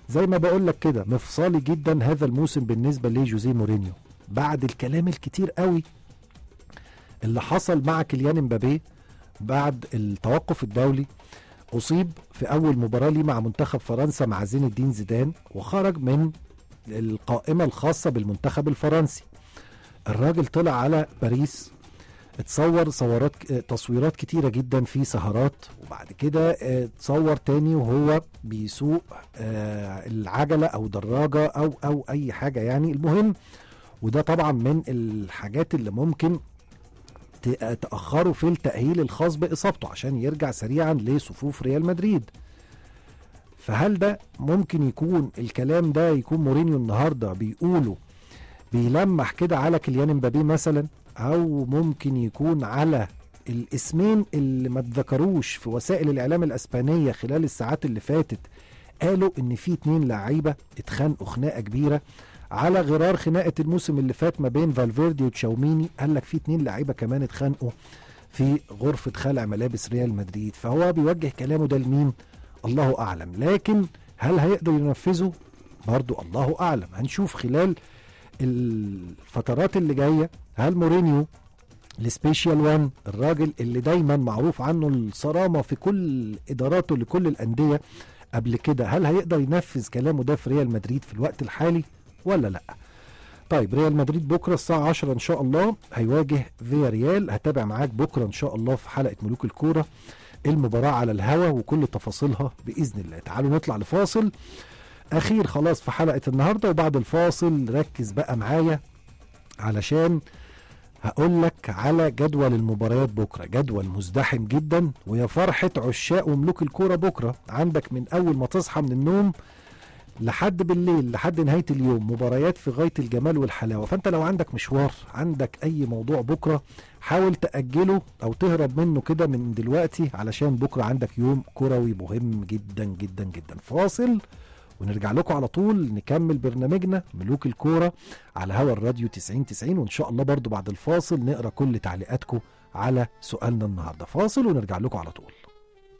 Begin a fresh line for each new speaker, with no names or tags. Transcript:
زي ما بقول لك كده مفصلي جدا هذا الموسم بالنسبه لجوزيه مورينيو بعد الكلام الكتير قوي اللي حصل مع كيليان امبابي بعد التوقف الدولي اصيب في اول مباراه ليه مع منتخب فرنسا مع زين الدين زيدان وخرج من القائمه الخاصه بالمنتخب الفرنسي الراجل طلع على باريس اتصور صورات تصويرات كتيرة جدا في سهرات وبعد كده اه، اتصور تاني وهو بيسوق اه، العجلة او دراجة او او اي حاجة يعني المهم وده طبعا من الحاجات اللي ممكن ت- تأخره في التأهيل الخاص بإصابته عشان يرجع سريعا لصفوف ريال مدريد فهل ده ممكن يكون الكلام ده يكون مورينيو النهارده بيقوله بيلمح كده على كيليان امبابي مثلا او ممكن يكون على الاسمين اللي ما اتذكروش في وسائل الاعلام الاسبانيه خلال الساعات اللي فاتت قالوا ان في اتنين لعيبه اتخانقوا خناقه كبيره على غرار خناقه الموسم اللي فات ما بين فالفيردي وتشاوميني قال لك في اتنين لعيبه كمان اتخانقوا في غرفه خلع ملابس ريال مدريد فهو بيوجه كلامه ده لمين الله اعلم لكن هل هيقدر ينفذه برضو الله اعلم هنشوف خلال الفترات اللي جايه هل مورينيو السبيشال وان الراجل اللي دايما معروف عنه الصرامه في كل اداراته لكل الانديه قبل كده هل هيقدر ينفذ كلامه ده في ريال مدريد في الوقت الحالي ولا لا طيب ريال مدريد بكره الساعه 10 ان شاء الله هيواجه فيا ريال هتابع معاك بكره ان شاء الله في حلقه ملوك الكوره المباراه على الهوا وكل تفاصيلها باذن الله تعالوا نطلع لفاصل اخير خلاص في حلقه النهارده وبعد الفاصل ركز بقى معايا علشان هقول لك على جدول المباريات بكره جدول مزدحم جدا ويا فرحه عشاق وملوك الكوره بكره عندك من اول ما تصحى من النوم لحد بالليل لحد نهايه اليوم مباريات في غايه الجمال والحلاوه فانت لو عندك مشوار عندك اي موضوع بكره حاول تاجله او تهرب منه كده من دلوقتي علشان بكره عندك يوم كروي مهم جدا جدا جدا فاصل ونرجع لكم على طول نكمل برنامجنا ملوك الكورة على هوا الراديو 90 90 وإن شاء الله برضو بعد الفاصل نقرأ كل تعليقاتكم على سؤالنا النهاردة فاصل ونرجع لكم على طول